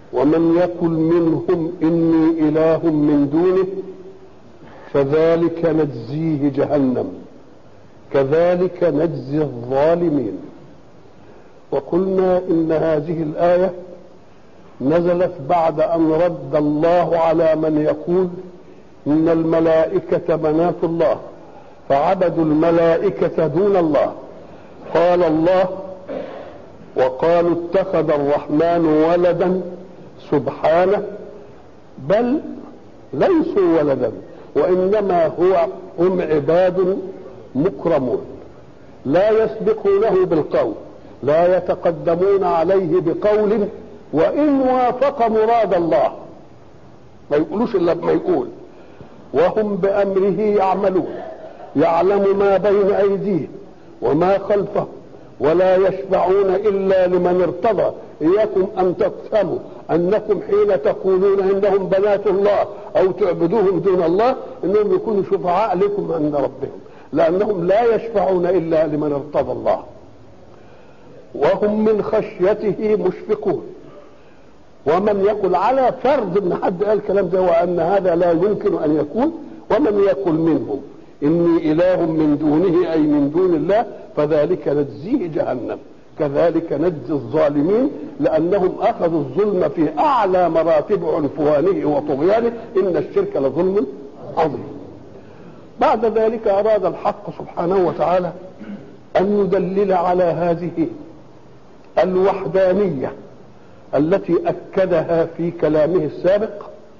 ومن يقل منهم إني إله من دونه فذلك نجزيه جهنم كذلك نجزي الظالمين وقلنا إن هذه الآية نزلت بعد أن رد الله على من يقول إن الملائكة بنات الله فعبدوا الملائكة دون الله قال الله وقالوا اتخذ الرحمن ولدا سبحانه بل ليسوا ولدا وإنما هو هم عباد مكرمون لا يسبقونه بالقول لا يتقدمون عليه بقول وإن وافق مراد الله ما يقولوش إلا ما يقول وهم بأمره يعملون يعلم ما بين أيديهم وما خلفهم ولا يشفعون إلا لمن ارتضى إياكم أن تفهموا أنكم حين تقولون إنهم بنات الله أو تعبدوهم دون الله إنهم يكونوا شفعاء لكم عند ربهم لأنهم لا يشفعون إلا لمن ارتضى الله وهم من خشيته مشفقون ومن يقل على فرض ان حد قال الكلام ده وان هذا لا يمكن ان يكون ومن يقل منهم اني اله من دونه اي من دون الله فذلك نجزيه جهنم كذلك نجزي الظالمين لانهم اخذوا الظلم في اعلى مراتب عنفوانه وطغيانه ان الشرك لظلم عظيم بعد ذلك اراد الحق سبحانه وتعالى ان يدلل على هذه الوحدانيه التي اكدها في كلامه السابق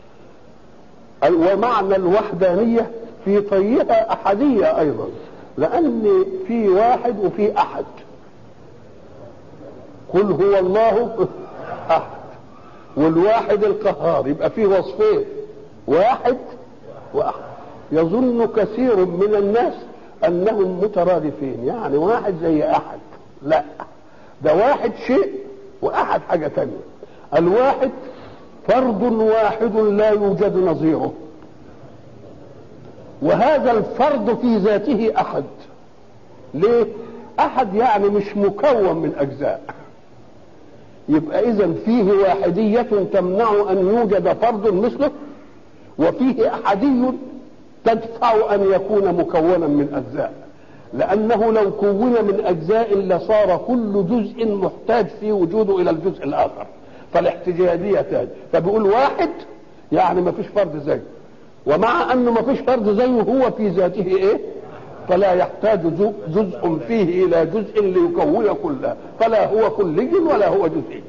ومعنى الوحدانيه في طيها احديه ايضا لان في واحد وفي احد قل هو الله احد والواحد القهار يبقى فيه وصفين واحد واحد يظن كثير من الناس انهم مترادفين يعني واحد زي احد لا ده واحد شيء واحد حاجه تانية الواحد فرد واحد لا يوجد نظيره وهذا الفرد في ذاته احد ليه احد يعني مش مكون من اجزاء يبقى اذا فيه واحدية تمنع ان يوجد فرد مثله وفيه احدي تدفع ان يكون مكونا من اجزاء لانه لو كون من اجزاء لصار كل جزء محتاج في وجوده الى الجزء الاخر فالاحتجاجية تاج فبيقول واحد يعني ما فيش فرد زيه ومع انه ما فيش فرد زيه هو في ذاته ايه فلا يحتاج جزء فيه الى جزء ليكون كله فلا هو كلي ولا هو جزئي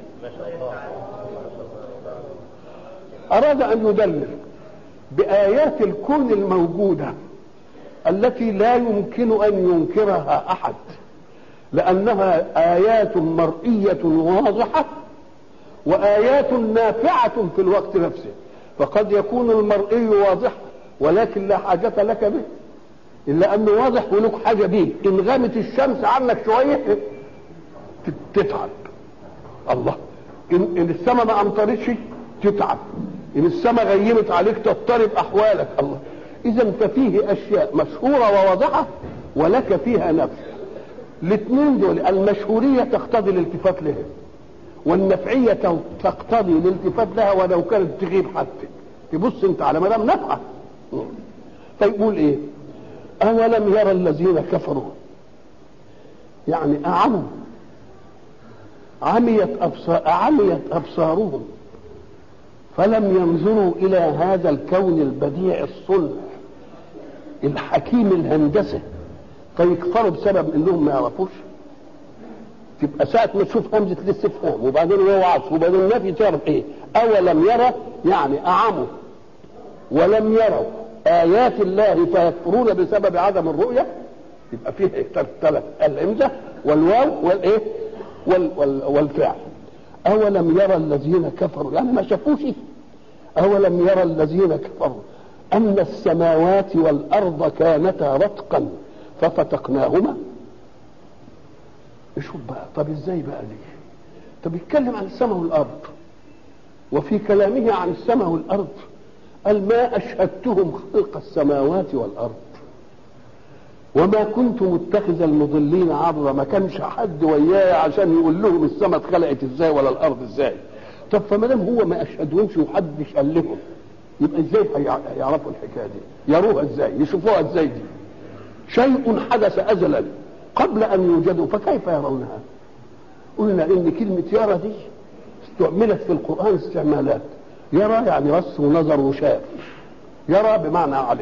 اراد ان يدلل بايات الكون الموجوده التي لا يمكن ان ينكرها احد لانها ايات مرئيه واضحه وايات نافعه في الوقت نفسه فقد يكون المرئي واضحا ولكن لا حاجه لك به الا انه واضح ولك حاجه بيه ان غابت الشمس عنك شويه تتعب الله ان, إن السماء ما امطرتش تتعب ان السماء غيمت عليك تضطرب احوالك الله اذا ففيه اشياء مشهوره وواضحه ولك فيها نفس الاثنين دول المشهوريه تقتضي الالتفات لها والنفعيه تقتضي الالتفات لها ولو كانت تغيب حتى تبص انت على مدام نفعه فيقول ايه اولم يرى الذين كفروا يعني اعموا عميت ابصار عميت ابصارهم فلم ينظروا الى هذا الكون البديع الصلح الحكيم الهندسه فيكفروا بسبب انهم ما يعرفوش تبقى ساعة ما تشوف همزة الاستفهام وبعدين هو عطف وبعدين النفي تعرف ايه؟ أولم يرى يعني أعموا ولم يروا آيات الله فيكفرون بسبب عدم الرؤية يبقى فيه ثلاث الهمزة والواو والايه؟ وال وال والفعل أولم يرى الذين كفروا يعني ما شافوش أولم يرى الذين كفروا أن السماوات والأرض كانتا رتقا ففتقناهما شوف بقى طب ازاي بقى ليه طب يتكلم عن السماء والارض وفي كلامه عن السماء والارض قال ما اشهدتهم خلق السماوات والارض وما كنت متخذ المضلين عبرا ما كانش حد وياي عشان يقول لهم السماء اتخلقت ازاي ولا الارض ازاي طب فما دام هو ما اشهدهمش ومحدش قال لهم يبقى ازاي هيعرفوا الحكايه دي؟ يروها ازاي؟ يشوفوها ازاي دي؟ شيء حدث ازلا قبل ان يوجدوا فكيف يرونها؟ قلنا ان كلمه يرى دي استعملت في القران استعمالات يرى يعني بص ونظر وشاف يرى بمعنى علم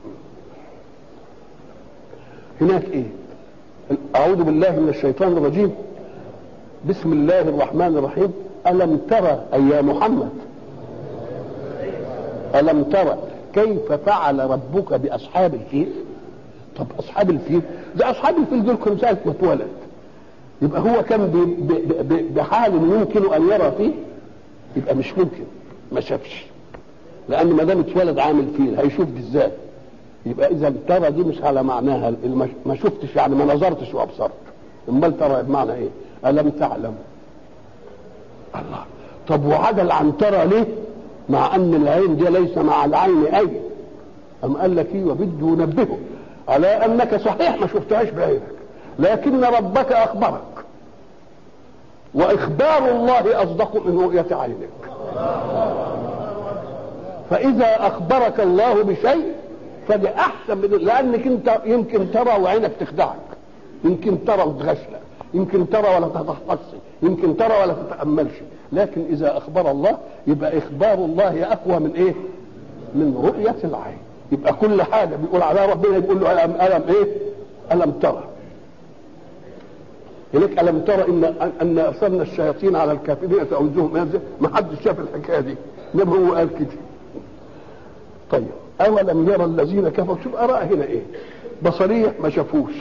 هناك ايه اعوذ بالله من الشيطان الرجيم بسم الله الرحمن الرحيم الم ترى اي يا محمد الم ترى كيف فعل ربك باصحاب الفيل طب اصحاب الفيل ده اصحاب الفيل دول كانوا ساعه ما اتولد يبقى هو كان بحال يمكن ان يرى فيه يبقى مش ممكن ما شافش لان ما دام اتولد عامل فيل هيشوف دي ازاي يبقى اذا ترى دي مش على معناها ما شفتش يعني ما نظرتش وابصرت امال ترى بمعنى ايه الم تعلم الله طب وعدل عن ترى ليه مع ان العين دي ليس مع العين اي ام قال لك ايه وبده ينبهه على انك صحيح ما شفتهاش بعينك لكن ربك اخبرك واخبار الله اصدق من رؤيه عينك فاذا اخبرك الله بشيء فده احسن من لانك انت يمكن ترى وعينك تخدعك يمكن ترى وتغشلك يمكن ترى ولا تتحفظش يمكن ترى ولا تتاملش لكن اذا اخبر الله يبقى اخبار الله اقوى من ايه من رؤيه العين يبقى كل حاجه بيقول عليها ربنا يقول له الم الم ايه الم ترى هناك الم ترى ان ان ارسلنا الشياطين على الكافرين تعوزهم انزل ما حدش شاف الحكايه دي انما هو قال كده طيب اولم يرى الذين كفروا شوف اراء هنا ايه بصريه ما شافوش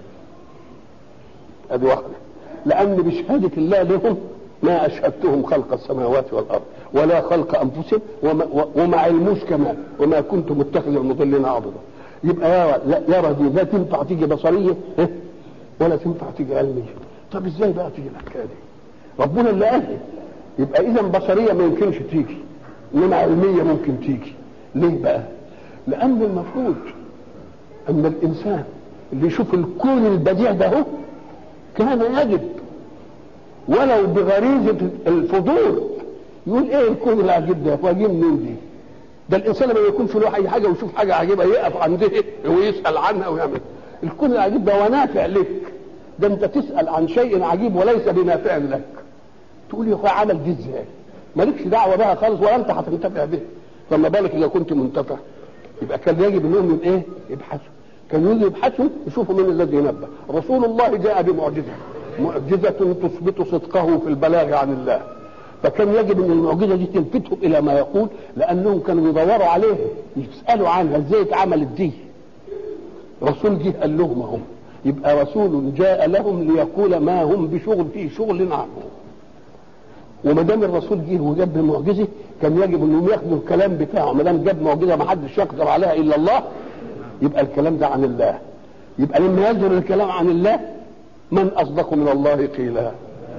ادي واحده لان بشهاده الله لهم ما اشهدتهم خلق السماوات والارض ولا خلق انفسهم وما, وما علموش كمان وما كنت متخذ المضلين عضدا يبقى يرى لا يرى دي لا تنفع تيجي بصريه ولا تنفع تيجي علميه طب ازاي بقى تيجي الحكايه دي ربنا اللي قال يبقى اذا بصريه ما يمكنش تيجي انما علميه ممكن تيجي ليه بقى لان المفروض ان الانسان اللي يشوف الكون البديع ده هو كان يجب ولو بغريزه الفضول يقول ايه الكون العجيب ده واجيب منين دي ده الانسان لما يكونش له اي حاجه ويشوف حاجه عجيبه يقف عندها ويسال عنها ويعمل الكون العجيب ده ونافع لك ده انت تسال عن شيء عجيب وليس بنافع لك تقول يا اخويا عمل دي ازاي مالكش دعوه بها خالص ولا انت هتنتفع به فما بالك اذا كنت منتفع يبقى كان يجب انهم ايه يبحثوا كانوا يجي يبحثوا يشوفوا من الذي ينبه رسول الله جاء بمعجزه معجزه تثبت صدقه في البلاغ عن الله فكان يجب ان المعجزه دي تلفتهم الى ما يقول لانهم كانوا بيدوروا عليه يسالوا عنها ازاي اتعملت دي رسول جه قال لهم هم يبقى رسول جاء لهم ليقول ما هم بشغل فيه شغل عنه وما دام الرسول جه وجاب معجزه كان يجب انهم ياخدوا الكلام بتاعه ما دام جاب معجزه ما حدش يقدر عليها الا الله يبقى الكلام ده عن الله يبقى لما يصدر الكلام عن الله من اصدق من الله قيلا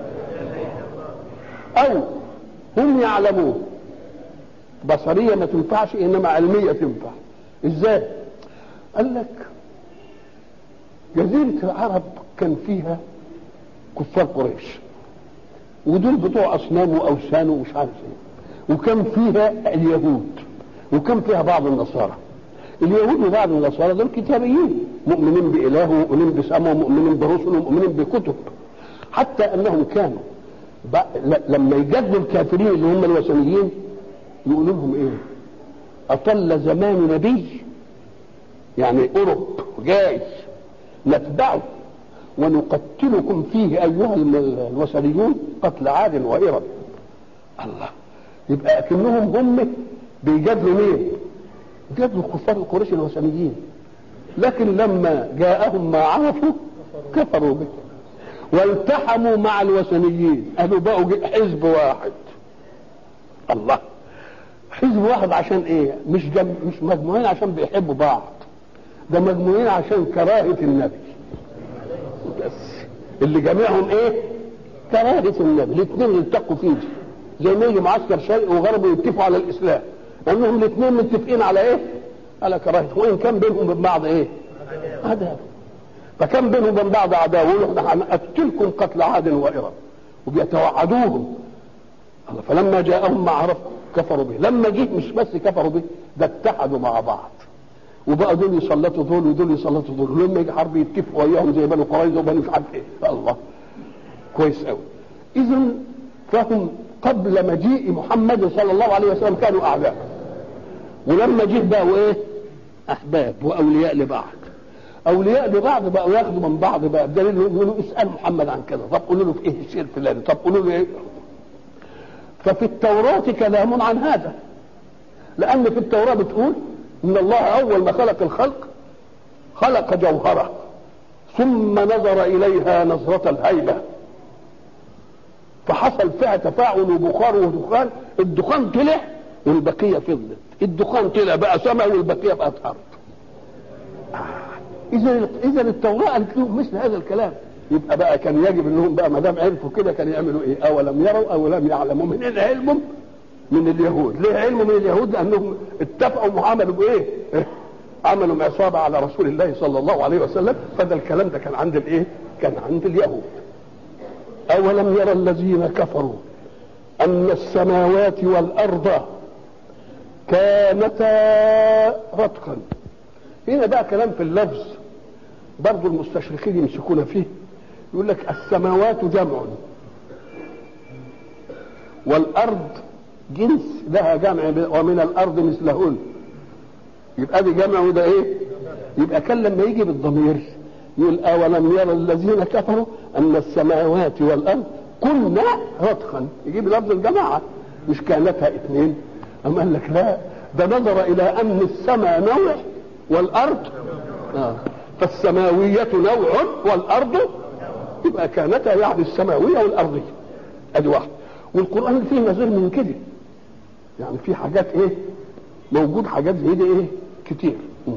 او هم يعلمون بصريه ما تنفعش انما علميه تنفع ازاي قال لك جزيره العرب كان فيها كفار قريش ودول بتوع اصنام واوثان ومش عارف ايه وكان فيها اليهود وكان فيها بعض النصارى اليهود وبعض النصارى دول كتابيين مؤمنين بإله ومؤمنين بسماء ومؤمنين برسل ومؤمنين بكتب حتى انهم كانوا لما يجدوا الكافرين اللي هم الوثنيين يقولوا لهم ايه اطل زمان نبي يعني اوروب جاي نتبعه ونقتلكم فيه ايها الوثنيون قتل عاد وارم الله يبقى اكنهم هم بيجادلوا مين؟ جادلوا كفار القريش الوثنيين لكن لما جاءهم ما عرفوا كفروا به والتحموا مع الوثنيين قالوا بقوا حزب واحد الله حزب واحد عشان ايه مش جم... مش مجموعين عشان بيحبوا بعض ده مجموعين عشان كراهة النبي بس اللي جميعهم ايه كراهة النبي الاثنين يلتقوا فيه زي ما يجي معسكر شرقي وغربي يتفقوا على الاسلام لانهم الاثنين متفقين على ايه على كراهة وان كان بينهم وبين بعض ايه عداوه فكان بينهم وبين بعض عداوه يقولوا احنا هنقتلكم قتل عاد وارم وبيتوعدوهم الله فلما جاءهم ما عرفوا كفروا به لما جه مش بس كفروا به ده اتحدوا مع بعض وبقى دول يسلطوا دول ودول يسلطوا دول ولما يجي حرب يتفقوا وياهم زي بنو قريظه وبنو مش عارف ايه الله كويس قوي اذا فهم قبل مجيء محمد صلى الله عليه وسلم كانوا اعداء ولما جه بقوا ايه احباب واولياء لبعض اولياء لبعض بقوا ياخدوا من بعض بقى بدليل يقولوا اسال محمد عن كذا طب قولوا له في ايه الشيء الفلاني طب قولوا له ايه ففي التوراة كلام عن هذا لأن في التوراة بتقول إن الله أول ما خلق الخلق خلق جوهرة ثم نظر إليها نظرة الهيبة فحصل فيها تفاعل وبخار ودخان الدخان طلع والبقية فضلت الدخان طلع بقى سماء والبقية بقت أرض إذا إذا التوراة قالت لهم مثل هذا الكلام يبقى بقى كان يجب انهم بقى ما دام عرفوا كده كانوا يعملوا ايه؟ اولم يروا او لم يعلموا من ايه علمهم؟ من اليهود، ليه علموا من اليهود؟ لانهم اتفقوا وعملوا بايه؟ عملوا عصابه على رسول الله صلى الله عليه وسلم فده الكلام ده كان عند الايه؟ كان عند اليهود. اولم يرى الذين كفروا ان السماوات والارض كانتا رتقا. هنا بقى كلام في اللفظ برضه المستشرقين يمسكون فيه يقول لك السماوات جمع والارض جنس لها جمع ومن الارض مثلهن يبقى دي جمع وده ايه يبقى كان لما يجي بالضمير يقول اولم يرى الذين كفروا ان السماوات والارض كنا رتقا يجيب لفظ الجماعه مش كانتها اثنين اما قال لك لا ده نظر الى ان السماء نوع والارض آه. فالسماوية نوع والأرض يبقى كانتا يعني السماوية والأرضية أدي واحد والقرآن فيه مزيد من كده يعني في حاجات إيه موجود حاجات زي دي إيه كتير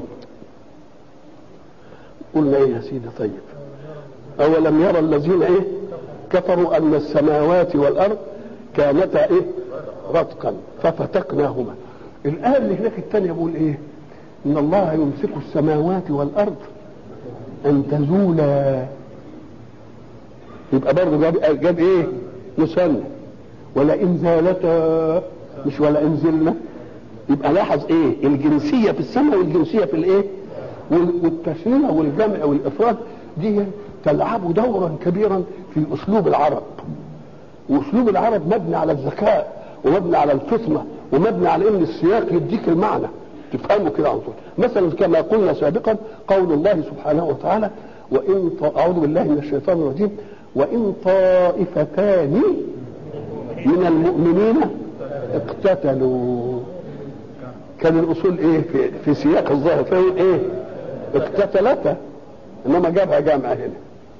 قلنا إيه يا سيدي طيب أولم يرى الذين إيه كفروا أن السماوات والأرض كانتا إيه رتقا ففتقناهما الآية اللي هناك الثانية بيقول إيه إن الله يمسك السماوات والأرض ان تزولا يبقى برضه جاب جاب ايه مثنى ولئن زالتا مش ولئن زلنا يبقى لاحظ ايه الجنسيه في السماء والجنسيه في الايه والتسميه والجمع والافراد دي تلعب دورا كبيرا في اسلوب العرب واسلوب العرب مبني على الذكاء ومبني على الفطنه ومبني على ان السياق يديك المعنى تفهموا كده على طول مثلا كما قلنا سابقا قول الله سبحانه وتعالى وان اعوذ بالله من الشيطان الرجيم وان طائفتان من المؤمنين اقتتلوا كان الاصول ايه في, في سياق الظاهر فين ايه اقتتلتا انما جابها جامعه هنا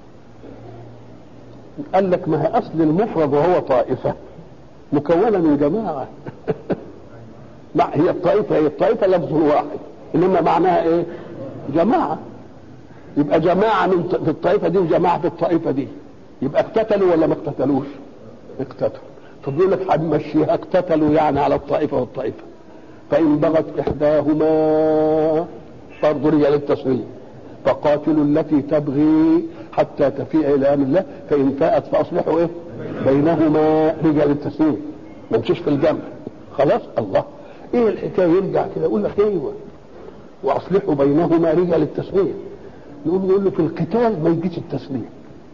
قال لك ما هي اصل المفرد وهو طائفه مكونه من جماعه مع هي الطائفة هي الطائفة لفظ واحد إنما معناها إيه؟ جماعة يبقى جماعة من في الطائفة دي وجماعة في الطائفة دي يبقى اقتتلوا ولا ما اقتتلوش؟ اقتتلوا طب يقول لك هنمشيها اقتتلوا يعني على الطائفة والطائفة فإن بغت إحداهما برضه رجال التسوية فقاتلوا التي تبغي حتى تفيء إلى أمر الله فإن فاءت فأصلحوا إيه؟ بينهما رجال التسوية ما نمشيش في الجمع خلاص الله ايه الحكايه يرجع كده يقول لك ايوه واصلحوا بينهما رجال التسويه نقول نقول له في القتال ما يجيش التسليم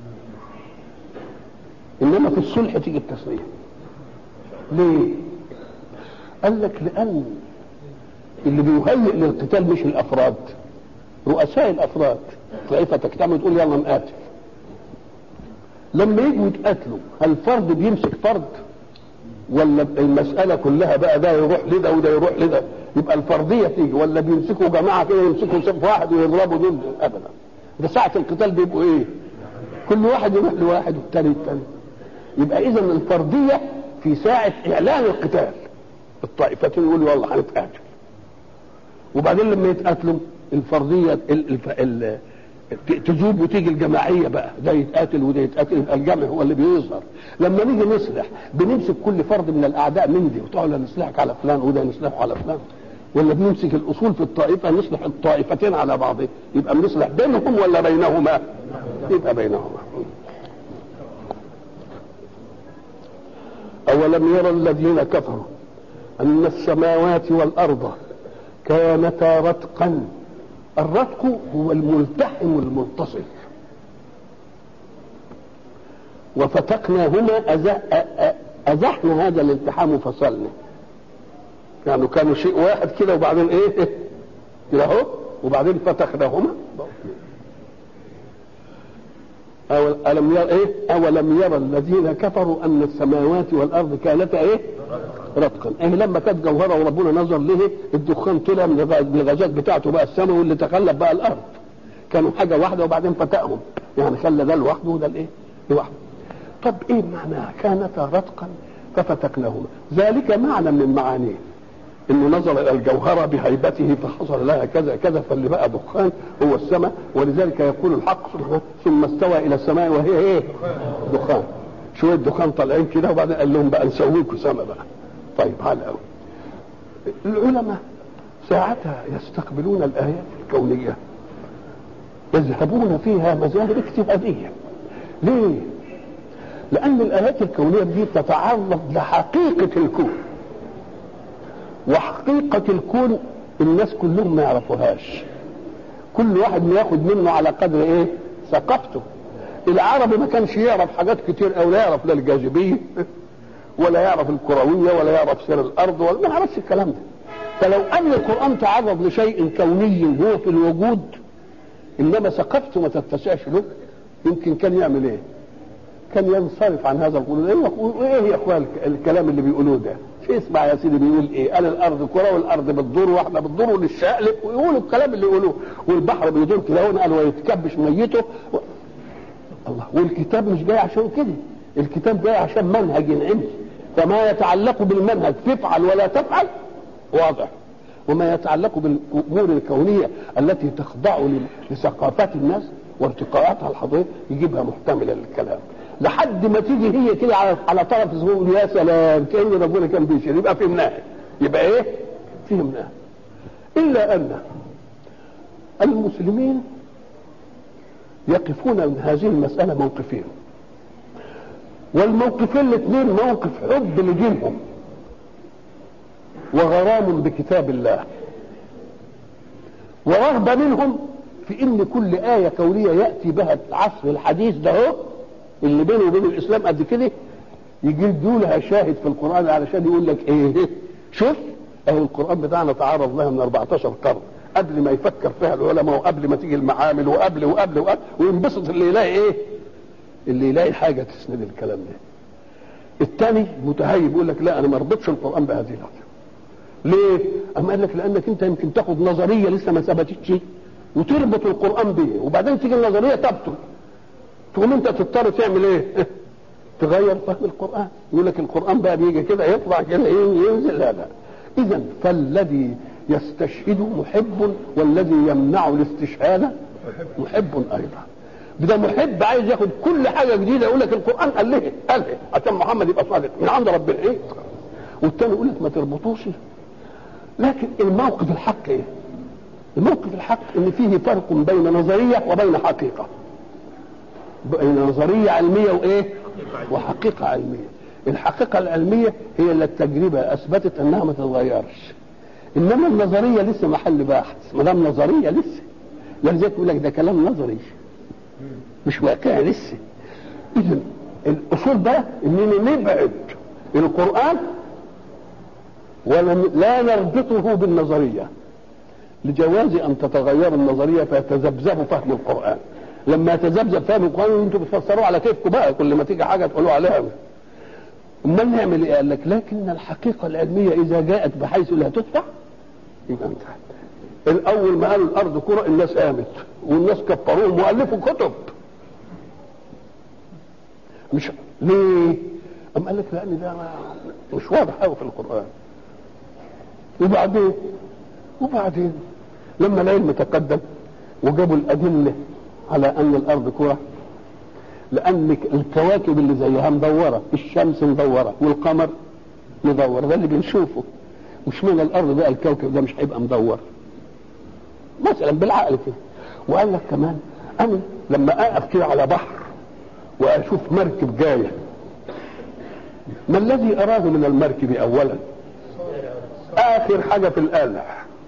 انما في الصلح تيجي التسليم ليه قال لك لان اللي بيهيئ للقتال مش الافراد رؤساء الافراد طائفه تجتمع تقول يلا نقاتل لما يجوا يتقاتلوا هل فرد بيمسك فرد ولا المسألة كلها بقى ده يروح لده وده يروح لده يبقى الفردية تيجي ولا بيمسكوا جماعة كده يمسكوا صف واحد ويضربوا دول أبدا ده ساعة القتال بيبقوا إيه؟ كل واحد يروح لواحد والتاني التاني يبقى إذا الفردية في ساعة إعلان القتال الطائفتين يقولوا يلا هنتقاتل وبعدين لما يتقاتلوا الفردية ال ال ال تذوب وتيجي الجماعيه بقى ده يتقاتل وده يتقاتل يبقى الجمع هو اللي بيظهر لما نيجي نصلح بنمسك كل فرد من الاعداء من دي وتقول نصلحك على فلان وده نصلحه على فلان ولا بنمسك الاصول في الطائفه نصلح الطائفتين على بعضهم يبقى بنصلح بينهم ولا بينهما يبقى بينهما أولم يرى الذين كفروا أن السماوات والأرض كانتا رتقا الرتق هو الملتحم المتصل وفتقناهما أزحنا هذا الالتحام وفصلنا يعني كانوا شيء واحد كده وبعدين ايه كده اهو وبعدين فتقناهما ألم ير إيه؟ أولم يرى الذين كفروا أن السماوات والأرض كانتا إيه؟ رتقا إيه لما كانت جوهرة وربنا نظر له الدخان طلع من الغازات بتاعته بقى السماء واللي تخلف بقى الأرض كانوا حاجة واحدة وبعدين فتقهم يعني خلى ده لوحده وده الإيه؟ لوحده طب إيه معناها؟ كانتا رتقا ففتقناهما ذلك معنى من معانيه انه نظر الى الجوهره بهيبته فحصل لها كذا كذا فاللي بقى دخان هو السماء ولذلك يقول الحق سبحانه ثم استوى الى السماء وهي ايه؟ دخان شويه دخان طالعين كده وبعدين قال لهم بقى نسويكم سماء بقى طيب على قوي العلماء ساعتها يستقبلون الايات الكونيه يذهبون فيها مذاهب اجتهاديه ليه؟ لان الايات الكونيه دي تتعرض لحقيقه الكون وحقيقة الكون الناس كلهم ما يعرفوهاش كل واحد بياخد منه على قدر ايه ثقافته العربي ما كانش يعرف حاجات كتير او لا يعرف لا الجاذبية ولا يعرف الكروية ولا يعرف سير الارض ولا ما يعرفش الكلام ده فلو ان القرآن تعرض لشيء كوني هو في الوجود انما ثقافته ما تتسعش له يمكن كان يعمل ايه كان ينصرف عن هذا القول ايه يا اخوان الكلام اللي بيقولوه ده اسمع يا سيدي بيقول ايه قال الارض كره والارض بتدور واحنا بتدور وللشقلب ويقولوا الكلام اللي يقولوه والبحر بيدور كده هنا قال ويتكبش ميته و... الله والكتاب مش جاي عشان كده الكتاب جاي عشان منهج علمي فما يتعلق بالمنهج تفعل ولا تفعل واضح وما يتعلق بالامور الكونيه التي تخضع لثقافات الناس وارتقاءاتها الحضاريه يجيبها محتمله للكلام لحد ما تيجي هي كده على على طرف الزبون يا سلام كان ربنا كان بيشير يبقى فهمناها يبقى ايه؟ فهمناها الا ان المسلمين يقفون من هذه المساله موقفين والموقفين الاثنين موقف حب لدينهم وغرام بكتاب الله ورغبه منهم في ان كل ايه كونيه ياتي بها العصر الحديث ده هو اللي بينه وبين الاسلام قد كده يجيبوا لها شاهد في القران علشان يقول لك ايه شوف اهو القران بتاعنا تعرض لها من 14 قرن قبل ما يفكر فيها العلماء وقبل ما تيجي المعامل وقبل وقبل وقبل وينبسط اللي يلاقي ايه اللي يلاقي حاجه تسند الكلام ده الثاني متهيب يقول لك لا انا ما ربطش القران بهذه اللحظه ليه؟ أما قال لك لانك انت يمكن تاخد نظريه لسه ما ثبتتش وتربط القران بيه وبعدين تيجي النظريه تبطل تقوم انت تضطر تعمل ايه؟ تغير فهم القران يقول لك القران بقى بيجي كده يطلع كده ينزل لا لا اذا فالذي يستشهد محب والذي يمنع الاستشهاد محب ايضا ده محب عايز ياخد كل حاجه جديده يقول لك القران قال ليه قال ليه عشان محمد يبقى صادق من عند ربنا ايه والتاني يقول لك ما تربطوش لكن الموقف الحق ايه الموقف الحق ان فيه فرق بين نظريه وبين حقيقه بين نظريه علميه وايه وحقيقه علميه الحقيقه العلميه هي اللي التجربه اثبتت انها ما تتغيرش انما النظريه لسه محل بحث ما دام نظريه لسه لذلك يقول لك ده كلام نظري مش واقعي لسه اذا الاصول بقى اننا نبعد القران ولا نربطه بالنظريه لجواز ان تتغير النظريه فيتذبذب فهم القران لما يتذبذب فهم القران انتم بتفسروه على كيفكم بقى كل ما تيجي حاجه تقولوا عليها امال نعمل ايه؟ قال لك لكن الحقيقه العلميه اذا جاءت بحيث لا تدفع يبقى انتهت. الاول ما قالوا الارض كره الناس قامت والناس كفروهم والفوا كتب. مش ليه؟ أم قال لك لان ده مش واضح قوي في القران. وبعدين وبعدين لما العلم تقدم وجابوا الادله على ان الارض كره لان الكواكب اللي زيها مدوره الشمس مدوره والقمر مدور ده اللي بنشوفه مش من الارض بقى الكوكب ده مش هيبقى مدور مثلا بالعقل كده وقال لك كمان انا لما اقف كده على بحر واشوف مركب جايه ما الذي اراه من المركب اولا اخر حاجه في القلع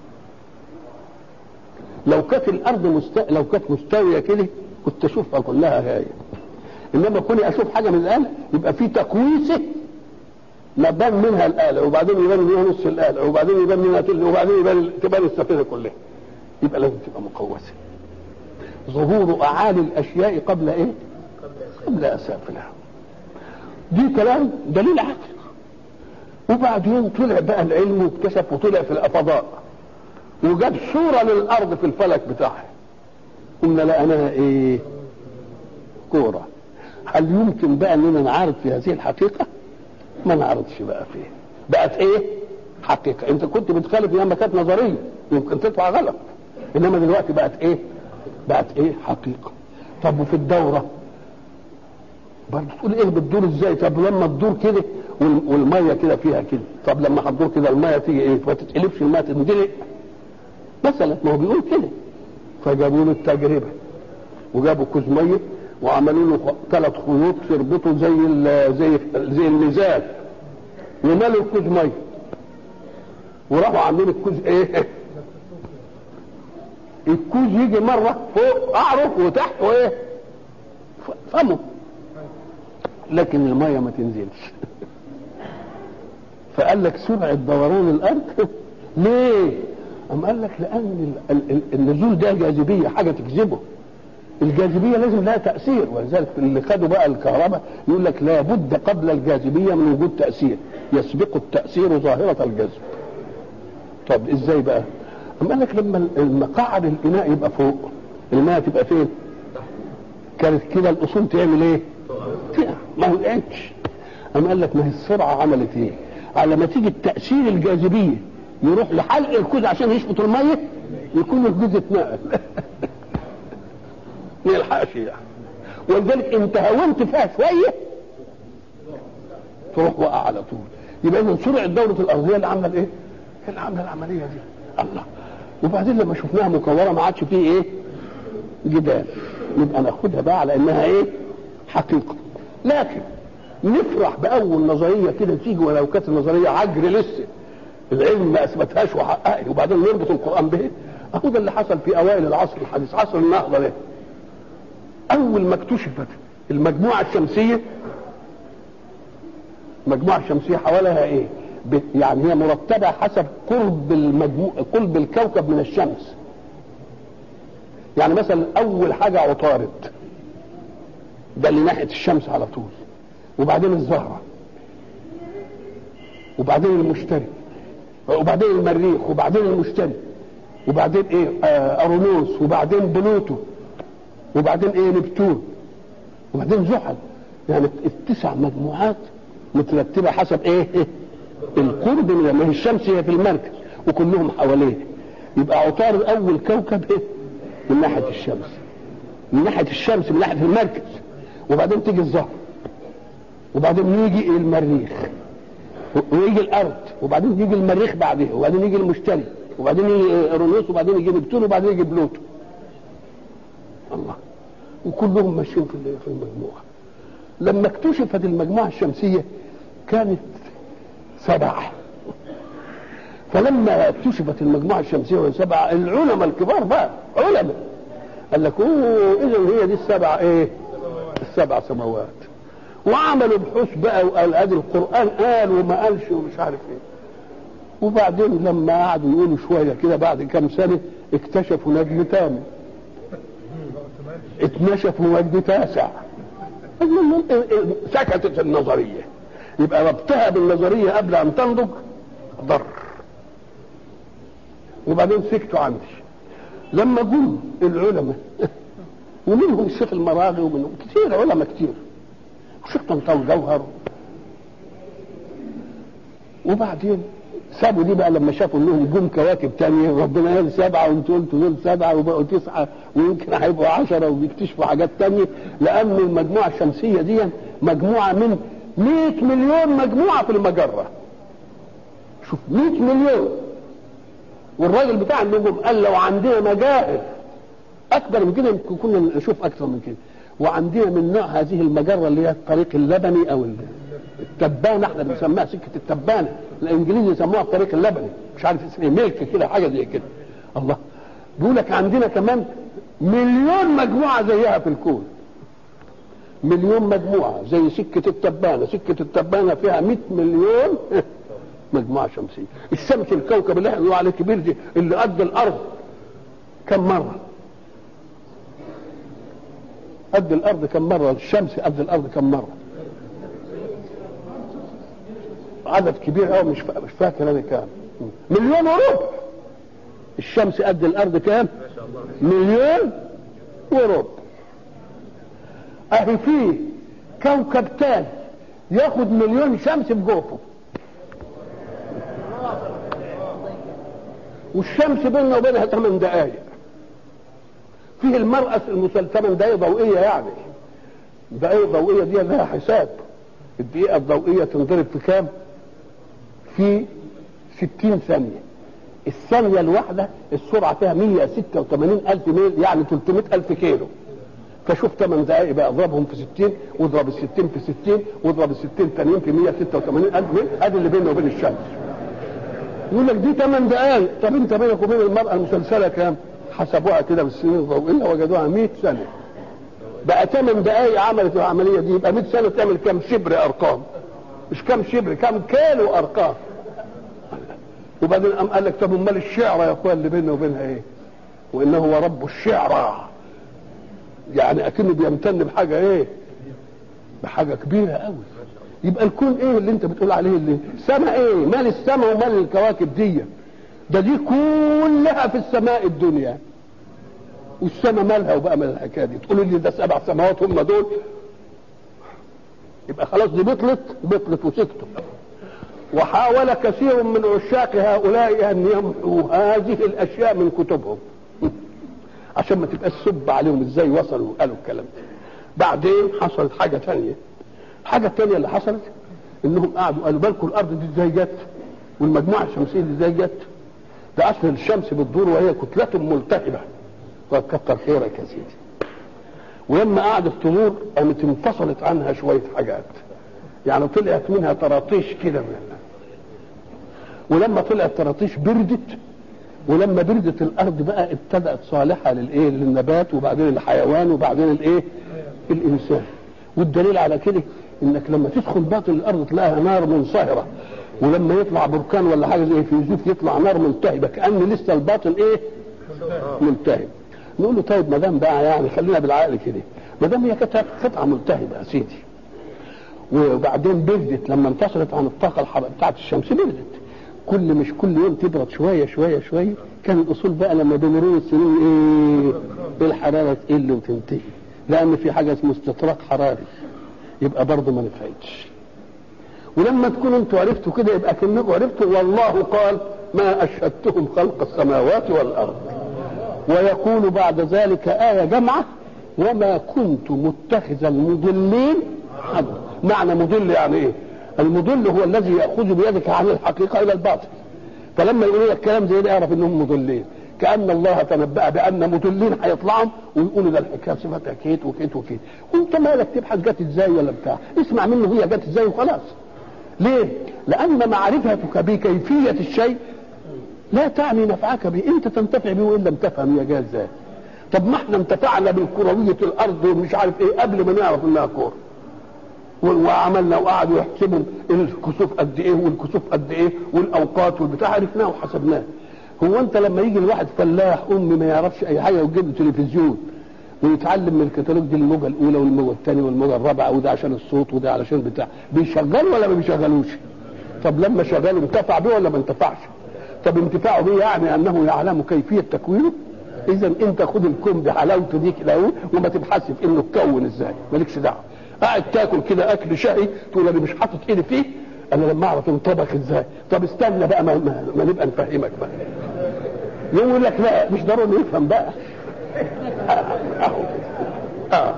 لو كانت الارض مست... لو كانت مستويه كده كنت اشوفها كلها هاي انما كوني اشوف حاجه من القلع يبقى في تقويسه مبان منها القلع وبعدين يبان منها نص القلع وبعدين يبان منها تل وبعدين يبان تبان السفينه كلها يبقى لازم تبقى مقوسه ظهور اعالي الاشياء قبل ايه؟ قبل اسافلها دي كلام دليل عقل وبعدين طلع بقى العلم واكتشف وطلع في الفضاء وجاب صورة للأرض في الفلك بتاعها قلنا لقيناها إيه؟ كورة هل يمكن بقى إننا نعارض في هذه الحقيقة؟ ما نعرضش بقى فيه بقت إيه؟ حقيقة أنت كنت بتخالف لما كانت نظرية يمكن تطلع غلط إنما دلوقتي بقت إيه؟ بقت إيه؟ حقيقة طب وفي الدورة برضه تقول ايه بتدور ازاي طب لما تدور كده والميه كده فيها كده طب لما هتدور كده الميه تيجي ايه ما تتقلبش الميه تندلق مثلا ما هو بيقول كده فجابوا له التجربه وجابوا كوز ميه وعملوا له ثلاث خيوط يربطوا زي زي زي الميزان ومالوا الكوز ميه وراحوا عاملين الكوز ايه الكوز يجي مره فوق قعره وتحت وايه فمه لكن الميه ما تنزلش فقال لك سرعه دوران الارض ليه أم قال لك لان النزول ده جاذبيه حاجه تجذبه الجاذبيه لازم لها تاثير ولذلك اللي خدوا بقى الكهرباء يقول لك لابد قبل الجاذبيه من وجود تاثير يسبق التاثير ظاهره الجذب طب ازاي بقى أم قال لك لما المقعد الاناء يبقى فوق الماء تبقى فين كانت كده الاصول تعمل ايه تقع ما وقعتش أم قال لك ما هي السرعة عملت ايه على ما تيجي التأثير الجاذبية يروح لحلق الكوز عشان يشفط المية يكون الكوز اتنقل ما يلحقش يعني ولذلك انت هونت فيها شوية تروح وقع على طول يبقى اذا سرعة دورة الأرضية اللي عاملة الايه؟ اللي عاملة العملية دي الله وبعدين لما شفناها مكورة ما عادش فيه ايه؟ جدال نبقى ناخدها بقى على انها ايه؟ حقيقة لكن نفرح بأول نظرية كده تيجي ولو كانت النظرية عجر لسه العلم ما أثبتهاش وحققها وبعدين نربط القرآن به أهو ده اللي حصل في أوائل العصر الحديث عصر النهضة ده أول ما اكتشفت المجموعة الشمسية المجموعة الشمسية حواليها إيه؟ يعني هي مرتبة حسب قرب المجموع قرب الكوكب من الشمس يعني مثلا أول حاجة عطارد ده اللي ناحيه الشمس على طول وبعدين الزهره وبعدين المشتري وبعدين المريخ وبعدين المشتري وبعدين ايه آه ارونوس وبعدين بلوتو وبعدين ايه نبتون وبعدين زحل يعني التسع مجموعات مترتبه حسب ايه, إيه؟ القرب من ما هي الشمس هي في المركز وكلهم حواليه يبقى عطارد اول كوكب ايه من ناحيه الشمس من ناحيه الشمس من ناحيه المركز وبعدين تيجي الزهر وبعدين يجي المريخ ويجي الارض وبعدين يجي المريخ بعدها وبعدين يجي المشتري وبعدين يجي اورانوس وبعدين يجي نبتون وبعدين يجي بلوتو الله وكلهم ماشيين في في المجموعه لما اكتشفت المجموعه الشمسيه كانت سبعه فلما اكتشفت المجموعه الشمسيه وهي سبعه العلماء الكبار بقى علماء قال لك اوه اذا هي دي السبعه ايه؟ السبع سماوات وعملوا بحوث بقى وقال ادي القران قال وما قالش ومش عارف ايه وبعدين لما قعدوا يقولوا شويه كده بعد كام سنه اكتشفوا نجم ثامن اكتشفوا نجم تاسع سكتت النظريه يبقى ربطها بالنظريه قبل ان تنضج ضر وبعدين سكتوا عندي لما جم العلماء ومنهم الشيخ المراغي ومنهم كتير علماء كتير الشيخ طنطاوي جوهر وبعدين سابوا دي بقى لما شافوا انهم جم كواكب تانية ربنا قال سبعة وانتوا قلتوا دول سبعة وبقوا تسعة ويمكن هيبقوا عشرة وبيكتشفوا حاجات تانية لأن المجموعة الشمسية دي مجموعة من 100 مليون مجموعة في المجرة شوف 100 مليون والراجل بتاع النجوم قال لو عندنا مجاهر اكبر من كده يمكن كنا نشوف اكثر من كده وعندنا من نوع هذه المجره اللي هي الطريق اللبني او التبانه احنا بنسميها سكه التبانه الانجليز يسموها الطريق اللبني مش عارف اسمه ملك كده حاجه زي كده الله بيقول لك عندنا كمان مليون مجموعه زيها في الكون مليون مجموعه زي سكه التبانه سكه التبانه فيها 100 مليون مجموعه شمسيه الشمس الكوكب اللي احنا بنقول عليه كبير دي اللي قد الارض كم مره قد الارض كم مره الشمس قد الارض كم مره عدد كبير قوي مش فا- مش فاكر انا كام مليون وربع الشمس قد الارض كام مليون وربع اهي فيه كوكب تاني ياخد مليون شمس بجوفه والشمس بيننا وبينها 8 دقائق فيه المرأة المسل 8 دقائق ضوئية يعني دقائق ضوئية دي لها حساب الدقيقة الضوئية تنضرب في كام؟ في 60 ثانية الثانية الواحدة السرعة فيها 186 ألف ميل يعني 300 ألف كيلو فشوف 8 دقائق بقى اضربهم في 60 واضرب ال 60 في 60 واضرب ال 60 تانيين في 186 ألف ميل ادي اللي بيننا وبين الشمس يقول لك دي 8 دقائق طب انت بينك وبين المرأة المسلسلة كام؟ حسبوها كده بالسنين الضوئية وجدوها 100 سنة بقى 8 دقائق عملت العملية دي يبقى 100 سنة تعمل كام شبر أرقام مش كام شبر كام كيلو أرقام وبعدين قام قال لك طب امال الشعرى يا اخويا اللي بيننا وبينها ايه؟ وانه هو رب الشعرى يعني اكنه بيمتن بحاجه ايه؟ بحاجه كبيره قوي يبقى الكون ايه اللي انت بتقول عليه اللي سما ايه؟ مال السماء ومال الكواكب دي ده دي كلها في السماء الدنيا والسماء مالها وبقى مال الحكايه دي تقولوا لي ده سبع سماوات هم دول يبقى خلاص دي بطلت بطلت وسكتوا وحاول كثير من عشاق هؤلاء ان يمحوا هذه الاشياء من كتبهم عشان ما تبقاش سب عليهم ازاي وصلوا وقالوا الكلام ده بعدين حصلت حاجه ثانيه حاجه ثانيه اللي حصلت انهم قعدوا قالوا بالكم الارض دي ازاي جت والمجموعه الشمسيه دي ازاي جت ده اصل الشمس بتدور وهي كتله ملتهبه وكتر خيرك يا سيدي ولما قعدت تدور قامت انفصلت عنها شويه حاجات يعني طلعت منها طراطيش كده منها ولما طلعت طراطيش بردت ولما بردت الارض بقى ابتدات صالحه للايه للنبات وبعدين الحيوان وبعدين الايه الانسان والدليل على كده انك لما تدخل باطن الارض تلاقيها نار منصهره ولما يطلع بركان ولا حاجه زي فيزيوف يطلع نار ملتهبه كان لسه الباطن ايه ملتهب نقول له طيب ما دام بقى يعني خلينا بالعقل كده ما دام هي كانت قطعه ملتهبه يا سيدي وبعدين بردت لما انفصلت عن الطاقه الحر بتاعت الشمس بردت كل مش كل يوم تبرد شويه شويه شويه كان الاصول بقى لما بمرور السنين ايه الحراره تقل وتنتهي لان في حاجه اسمه استطراق حراري يبقى برضه ما نفعتش ولما تكونوا انتوا عرفتوا كده يبقى كانكم عرفتوا والله قال ما اشهدتهم خلق السماوات والارض ويقول بعد ذلك آية جمعة وما كنت متخذ المضلين عضدا معنى مضل يعني ايه المضل هو الذي يأخذ بيدك عن الحقيقة إلى الباطل فلما يقولوا لك كلام زي ده اعرف انهم مضلين كأن الله تنبأ بأن مضلين هيطلعوا ويقولوا ده الحكاية صفتها كيت وكيت وكيت وانت مالك تبحث جت ازاي ولا بتاع اسمع منه هي جت ازاي وخلاص ليه؟ لأن معرفتك بكيفية الشيء لا تعني نفعك به انت تنتفع به وان لم تفهم هي جايه ازاي طب ما احنا انتفعنا بالكرويه الارض ومش عارف ايه قبل ما نعرف انها كوره وعملنا وقعدوا يحسبوا الكسوف قد ايه والكسوف قد ايه والاوقات والبتاع عرفناه وحسبناه هو انت لما يجي الواحد فلاح امي ما يعرفش اي حاجه ويجيب له تلفزيون ويتعلم من الكتالوج دي الموجه الاولى والموجه الثانيه والموجه الرابعه وده عشان الصوت وده علشان بتاع بيشغل ولا ما بيشغلوش طب لما شغله انتفع بيه ولا ما انتفعش طب انتفاعه به يعني انه يعلم كيفيه تكوينه اذا انت خد الكون بحلاوته دي كده اهو وما تبحث في انه اتكون ازاي مالكش دعوه قاعد تاكل كده اكل شهي تقول انا مش حاطط ايدي فيه انا لما اعرف انطبخ ازاي طب استنى بقى ما, ما, ما نبقى نفهمك بقى يقول لك لا مش ضروري يفهم بقى اهو اه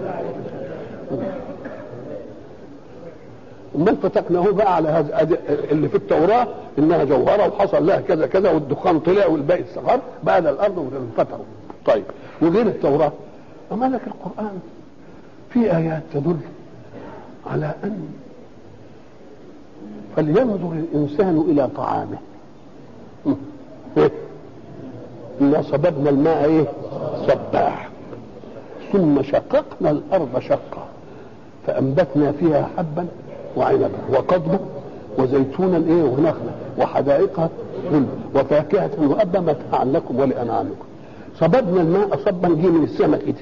امال فتقناه بقى على هذا اللي في التوراه انها جوهره وحصل لها كذا كذا والدخان طلع والباقي استقر بقى ده الارض وانفتحوا طيب وغير التوراه اما لك القران في ايات تدل على ان فلينظر الانسان الى طعامه إيه؟ انا صببنا الماء ايه صباح ثم شققنا الارض شقا فانبتنا فيها حبا وعنبا وقضبا وزيتونا ايه ونخلا وحدائق غلب وفاكهة وأبا متاعا لكم ولأنعامكم صببنا الماء صبا جه من السماء كده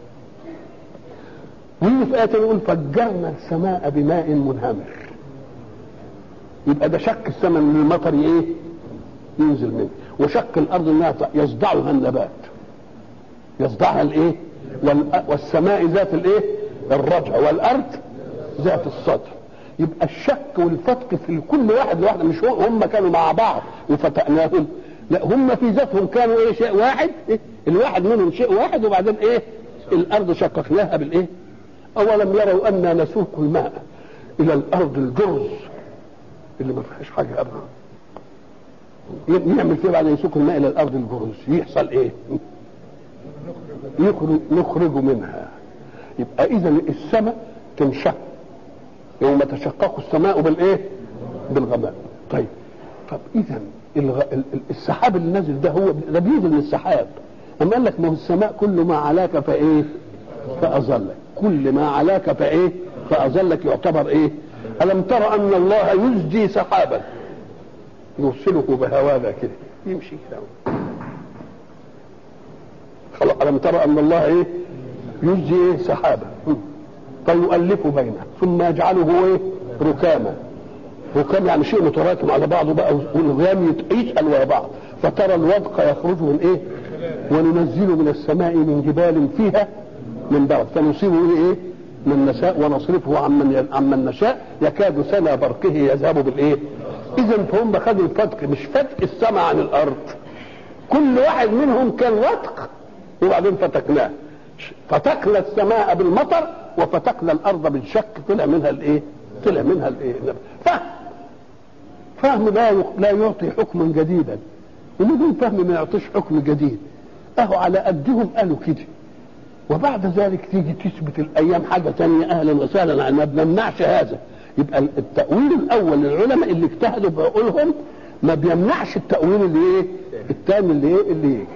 واللي في آية يقول فجرنا السماء بماء منهمر يبقى ده شق السماء من المطر ايه ينزل منه وشق الارض انها يصدعها النبات يصدعها الايه والسماء ذات الايه الرجع والارض ذات السطح يبقى الشك والفتق في كل واحد لوحده مش هم كانوا مع بعض وفتقناهم لا هم في ذاتهم كانوا ايه شيء واحد إيه؟ الواحد منهم شيء واحد وبعدين ايه الارض شققناها بالايه اولم يروا انا نسوق الماء الى الارض الجرز اللي ما فيهاش حاجه ابدا نعمل فيه بعد يسوق الماء الى الارض الجرز يحصل ايه يخرج نخرج منها يبقى اذا السماء تنشق يوم تشقق السماء بالايه بالغمام طيب طب اذا الغ... السحاب اللي نازل ده هو ده بينزل من السحاب اما قال لك ما هو السماء كل ما علاك فايه فاظلك كل ما علاك فايه فاظلك يعتبر ايه الم تر ان الله يزجي سحابا يرسله بهواذا كده يمشي كده خلاص الم تر ان الله ايه يزجي ايه سحابا فيؤلف بينه ثم يجعله ايه ركاما ركام يعني شيء متراكم على بعضه بقى والغيام يتقل ورا بعض فترى الودق يخرج من ايه وننزل من السماء من جبال فيها من برد فنصيب ايه من نشاء ونصرفه عمن عمن نشاء يكاد سنا برقه يذهب بالايه اذا فهم خدوا الفتق مش فتق السماء عن الارض كل واحد منهم كان رتق وبعدين فتقناه فتقنا السماء بالمطر وفتقنا الارض بالشك طلع منها الايه طلع منها الايه فهم فهم لا لا يعطي حكما جديدا ومن فهم ما يعطيش حكم جديد اهو على قدهم قالوا كده وبعد ذلك تيجي تثبت الايام حاجه ثانيه اهلا وسهلا ما بنمنعش هذا يبقى التاويل الاول للعلماء اللي اجتهدوا بعقولهم ما بيمنعش التاويل اللي ايه الثاني اللي ايه اللي يجي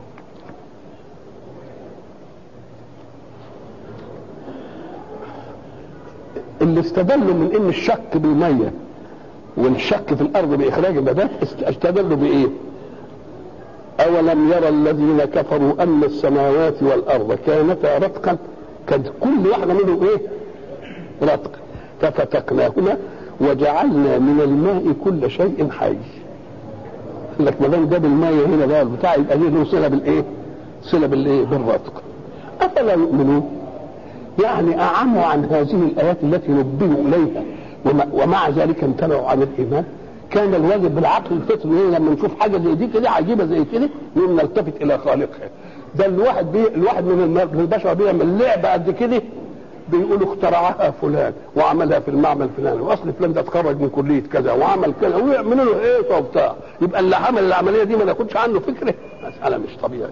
اللي استدلوا من ان الشك بالميه والشك في الارض باخراج النبات استدلوا بايه؟ اولم يرى الذين كفروا ان السماوات والارض كانتا رتقا كانت كل واحده منهم ايه؟ رتق ففتقناهما وجعلنا من الماء كل شيء حي قال لك ما دام جاب الماء هنا بقى البتاع يبقى له صله بالايه؟ صله بالايه؟ بالرتق افلا يؤمنون يعني أعموا عن هذه الآيات التي نبهوا إليها ومع ذلك امتنعوا عن الإيمان كان الواجب بالعقل الفطري لما نشوف حاجة زي دي كده عجيبة زي كده نقوم نلتفت إلى خالقها ده الواحد بي الواحد من البشر بيعمل لعبة قد كده بيقولوا اخترعها فلان وعملها في المعمل فلان واصل فلان ده اتخرج من كليه كذا وعمل كذا ويعملوا له ايه وبتاع يبقى اللي عمل العمليه دي ما ناخدش عنه فكره مساله مش طبيعيه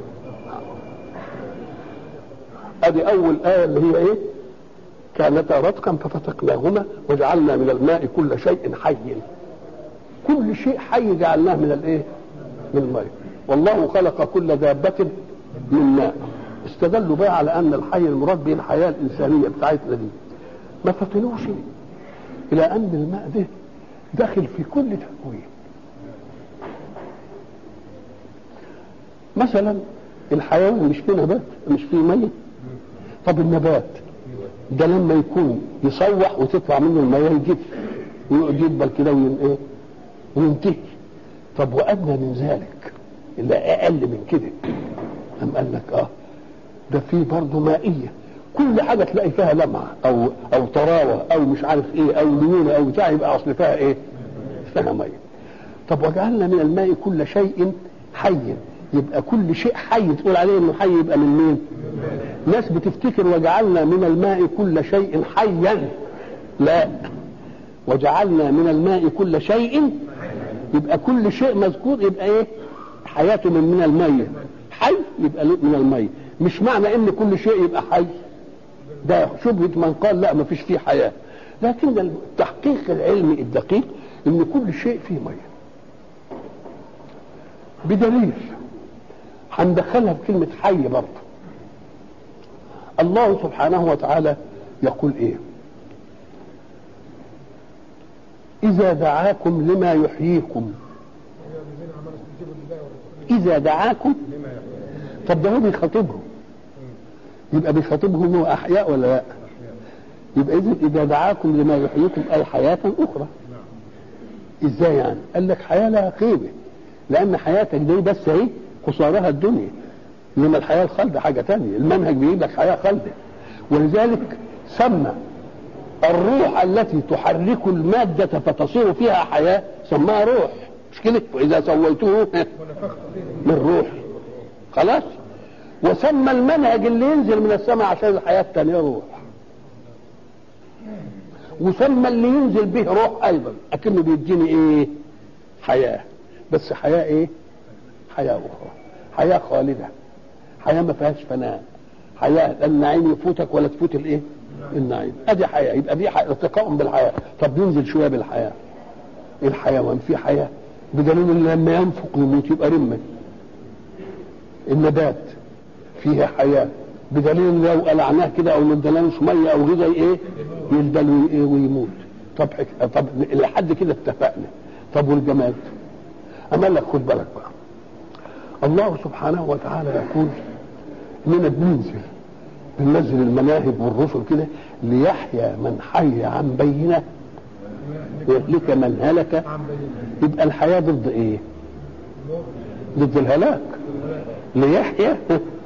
ادي اول ايه اللي هي ايه كانتا رتقا ففتقناهما وجعلنا من الماء كل شيء حي كل شيء حي جعلناه من الايه من الماء والله خلق كل دابة من ماء استدلوا بقى على ان الحي المراد به الحياة الانسانية بتاعتنا دي ما فطنوش الى ان الماء ده داخل في كل تكوين مثلا الحيوان مش فيه نبات مش فيه ميت طب النبات ده لما يكون يصوح وتطلع منه المياه يجف ويقعد يدبل كده وين ايه وينتهي طب وادنى من ذلك اللي اقل من كده قام قال لك اه ده في برضه مائيه كل حاجه تلاقي فيها لمعه او او طراوه او مش عارف ايه او ليونه او بتاع يبقى اصل فيها ايه؟ فيها ميه. طب وجعلنا من الماء كل شيء حي يبقى كل شيء حي تقول عليه انه حي يبقى من مين؟ ناس بتفتكر وجعلنا من الماء كل شيء حيا لا وجعلنا من الماء كل شيء يبقى كل شيء مذكور يبقى ايه حياته من من المية حي يبقى من المية مش معنى ان كل شيء يبقى حي ده شبهة من قال لا ما فيش فيه حياة لكن التحقيق العلمي الدقيق ان كل شيء فيه ميه بدليل هندخلها بكلمة حي برضه الله سبحانه وتعالى يقول ايه إذا دعاكم لما يحييكم إذا دعاكم طب ده هو بيخاطبهم يبقى بيخاطبهم هو أحياء ولا لا؟ يبقى إذا إذا دعاكم لما يحييكم أي حياة أخرى إزاي يعني؟ قال لك حياة لها قيمة لأن حياتك دي بس أهي قصارها الدنيا إنما الحياة الخالدة حاجة تانية المنهج بيجيب لك حياة خالدة ولذلك سمى الروح التي تحرك المادة فتصير فيها حياة سماها روح مش كده وإذا سويته من روح خلاص وسمى المنهج اللي ينزل من السماء عشان الحياة التانية روح وسمى اللي ينزل به روح أيضا أكنه بيديني إيه حياة بس حياة إيه حياة أخرى حياة خالدة حياة ما فيهاش فناء حياة لا النعيم يفوتك ولا تفوت الإيه النعيم ادي حياه يبقى دي ارتقاء بالحياه طب ننزل شويه بالحياه الحيوان في حياه بدليل ان لما ينفق يموت يبقى رمه النبات فيها حياه بدليل لو قلعناه كده او ما ادالناش ميه او غذاء ايه يدبل ويموت طب حك... طب لحد كده اتفقنا طب والجماد اما لك خد بالك بقى الله سبحانه وتعالى يقول اننا بننزل بننزل المناهب والرسل كده ليحيى من حي عن بينه ويهلك من هلك يبقى الحياة ضد ايه ضد الهلاك ليحيى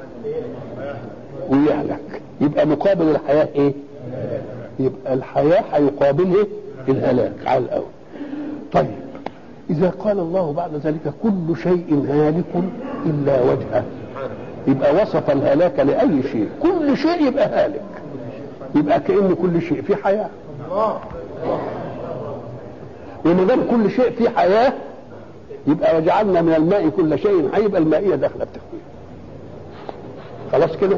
ويهلك يبقى مقابل الحياة ايه يبقى الحياة هيقابله الهلاك على الأول طيب إذا قال الله بعد ذلك كل شيء هالك إلا وجهه يبقى وصف الهلاك لأي شيء كل شيء يبقى هالك يبقى كأن كل شيء فيه حياة وما دام كل شيء فيه حياة يبقى وجعلنا من الماء كل شيء حي يبقى المائية داخلة بتكوين خلاص كده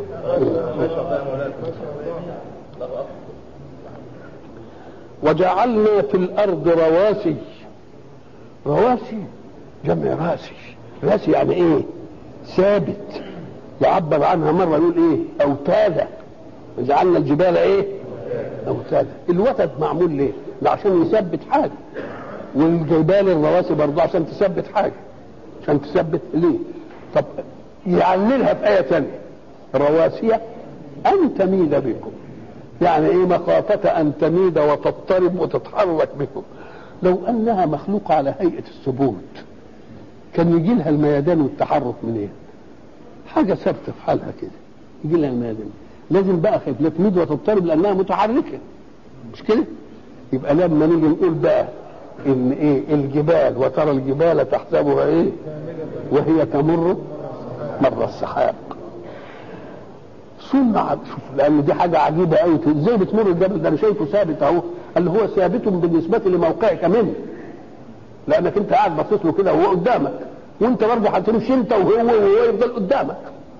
وجعلنا في الأرض رواسي رواسي جمع راسي راسي يعني ايه ثابت يعبر عنها مره يقول ايه اوتادا جعلنا الجبال ايه اوتادا الوتد معمول ليه لا عشان يثبت حاجه والجبال الرواسي برضه عشان تثبت حاجه عشان تثبت ليه طب يعللها في ايه ثانيه رواسي ان تميد بكم يعني ايه مخافة ان تميد وتضطرب وتتحرك بكم لو انها مخلوقة على هيئة الثبوت كان يجي لها الميدان والتحرك منين إيه؟ حاجة ثابتة في حالها كده يجي لها الميدان لازم بقى خايف لا تميد وتضطرب لانها متحركة مش كده يبقى لما نيجي نقول بقى ان ايه الجبال وترى الجبال تحسبها ايه وهي تمر مر السحاب صنع شوف لان دي حاجه عجيبه قوي ازاي بتمر الجبل ده انا شايفه ثابت اهو قال هو ثابت بالنسبه لموقعك منه لانك انت قاعد باصص له كده وهو قدامك وانت برضه هتمشي انت وهو وهو يفضل قدامك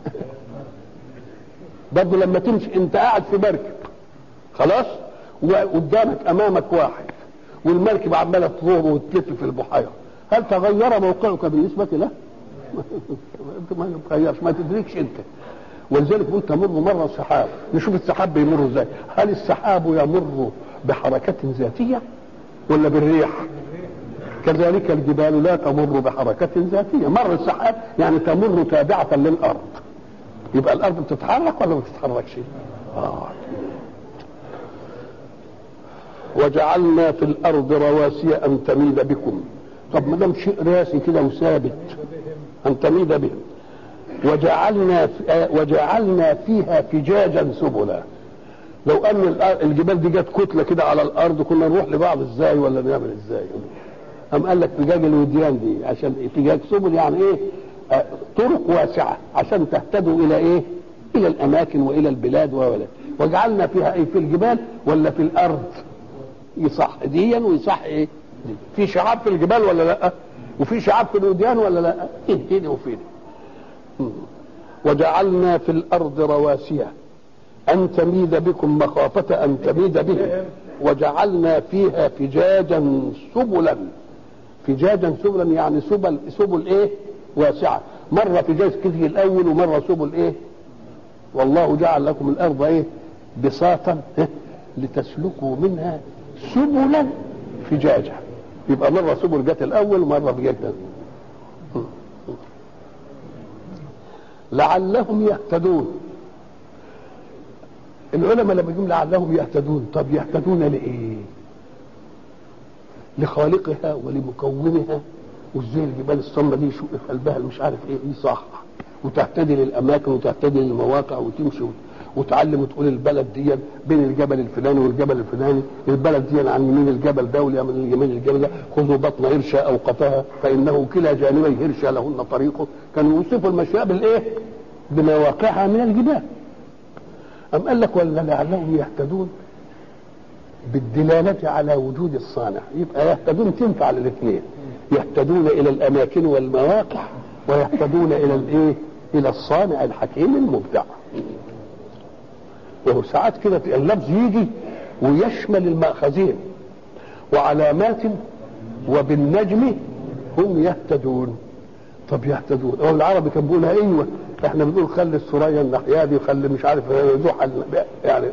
برضه لما تمشي انت قاعد في مركب خلاص وقدامك امامك واحد والمركب عماله تدور وتلف في البحيره هل تغير موقعك بالنسبه له؟ انت ما تتغيرش ما تدركش انت ولذلك قلت تمر مر السحاب نشوف السحاب بيمر ازاي هل السحاب يمر بحركة ذاتية ولا بالريح كذلك الجبال لا تمر بحركة ذاتية مر السحاب يعني تمر تابعة للأرض يبقى الأرض بتتحرك ولا ما بتتحركش آه. وجعلنا في الأرض رواسي أن تميد بكم طب ما دام شيء راسي كده وثابت أن تميد بهم وجعلنا وجعلنا فيها فجاجا سبلا لو ان الجبال دي جت كتله كده على الارض كنا نروح لبعض ازاي ولا نعمل ازاي قام قال لك فجاج الوديان دي عشان فجاج سبل يعني ايه آه طرق واسعه عشان تهتدوا الى ايه الى الاماكن والى البلاد ولا وجعلنا فيها ايه في الجبال ولا في الارض يصح ديا ويصح ايه دي. في شعاب في الجبال ولا لا وفي شعاب في الوديان ولا لا هنا وفين وجعلنا في الارض رواسي ان تميد بكم مخافه ان تميد بهم وجعلنا فيها فجاجا سبلا فجاجا سبلا يعني سبل سبل ايه واسعه مره فجاج كذي الاول ومره سبل ايه والله جعل لكم الارض ايه بساطا إيه؟ لتسلكوا منها سبلا فجاجا يبقى مره سبل جت الاول ومره فجاج لعلهم يهتدون العلماء لما يقولون لعلهم يهتدون طب يهتدون لايه لخالقها ولمكونها وازاي الجبال الصمة دي يشق في قلبها مش عارف ايه دي صح وتهتدي للاماكن وتهتدي للمواقع وتمشي وتعلم وتقول البلد دي بين الجبل الفلاني والجبل الفلاني البلد دي عن يمين الجبل ده واليمين يمين الجبل ده خذوا بطن هرشة اوقفها فانه كلا جانبي هرشة لهن طريق كانوا يوصفوا المشاء بالايه بمواقعها من الجبال أم قال لك ولا لعلهم يهتدون بالدلالة على وجود الصانع يبقى يهتدون تنفع للاثنين يهتدون إلى الأماكن والمواقع ويهتدون إلى الإيه؟ إلى الصانع الحكيم المبدع وهو ساعات كده اللفظ يجي ويشمل المأخذين وعلامات وبالنجم هم يهتدون طب يهتدون هو العربي كان بيقولها ايوه احنا بنقول خلي السرية الناحية دي وخلي مش عارف زحل يعني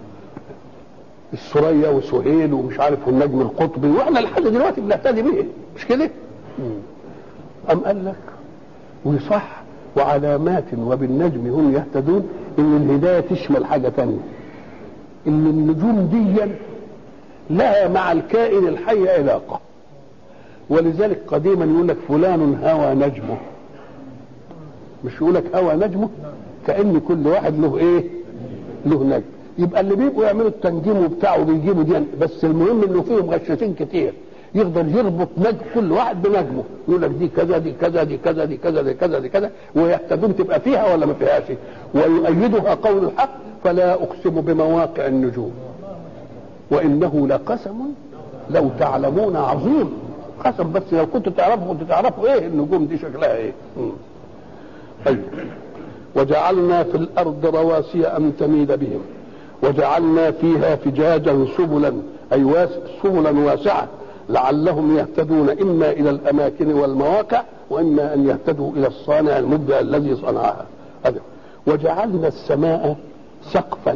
السرية وسهيل ومش عارف والنجم القطبي واحنا لحد دلوقتي بنهتدي بيه مش كده؟ أم قال لك وصح وعلامات وبالنجم هم يهتدون ان الهداية تشمل حاجة تانية ان النجوم دي لها مع الكائن الحي علاقة ولذلك قديما يقول لك فلان هوى نجمه مش يقول لك هوى نجمه كان كل واحد له ايه له نجم يبقى اللي بيبقوا يعملوا التنجيم بتاعه بيجيبوا دي بس المهم انه فيهم غشاشين كتير يقدر يربط نجم كل واحد بنجمه يقول لك دي كذا دي كذا دي كذا دي كذا دي كذا دي كذا ويحتاجون تبقى فيها ولا ما فيهاش ويؤيدها قول الحق فلا اقسم بمواقع النجوم وانه لقسم لو تعلمون عظيم قسم بس لو كنتوا تعرفوا كنتوا تعرفوا ايه النجوم دي شكلها ايه طيب وجعلنا في الارض رواسي ان تميد بهم وجعلنا فيها فجاجا سبلا اي واس سبلا واسعه لعلهم يهتدون اما الى الاماكن والمواقع واما ان يهتدوا الى الصانع المبدع الذي صنعها هذا وجعلنا السماء سقفا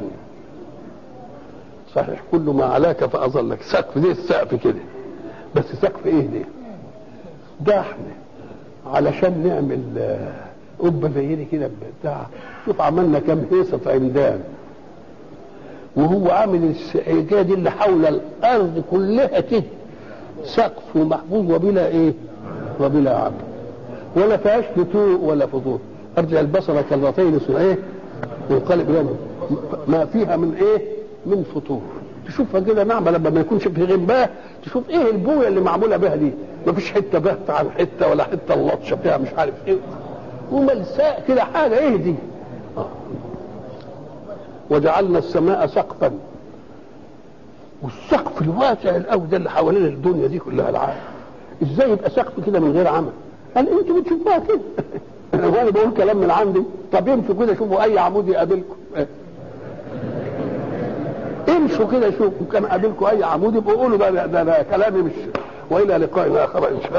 صحيح كل ما علاك فاظلك سقف زي السقف كده بس سقف ايه ده ده احنا علشان نعمل قبه زي دي كده بتاع شوف عملنا كام هيصه عمدان وهو عامل الحكايه دي اللي حول الارض كلها كده سقف ومحفوظ وبلا ايه وبلا عمل ولا فيهاش فتوء ولا فضول ارجع البصر كرتين اسمه ايه ينقلب الى ما فيها من ايه من فطور تشوفها كده نعمه لما ما يكونش في غنباه تشوف ايه البويه اللي معموله بها دي ما فيش حته بهت عن حته ولا حته اللطشه فيها مش عارف ايه وملساء كده حاجه ايه دي آه. وجعلنا السماء سقفا والسقف الواسع القوي ده اللي حوالين الدنيا دي كلها العالم ازاي يبقى سقف كده من غير عمل قال انتوا بتشوفوها كده انا بقول كلام من عندي طب امشوا كده شوفوا اي عمود يقابلكم امشوا كده شوفوا كان قابلكم اي عمود يبقوا قولوا بقى ده, ده كلامي مش والى لقاء اخر ان شاء الله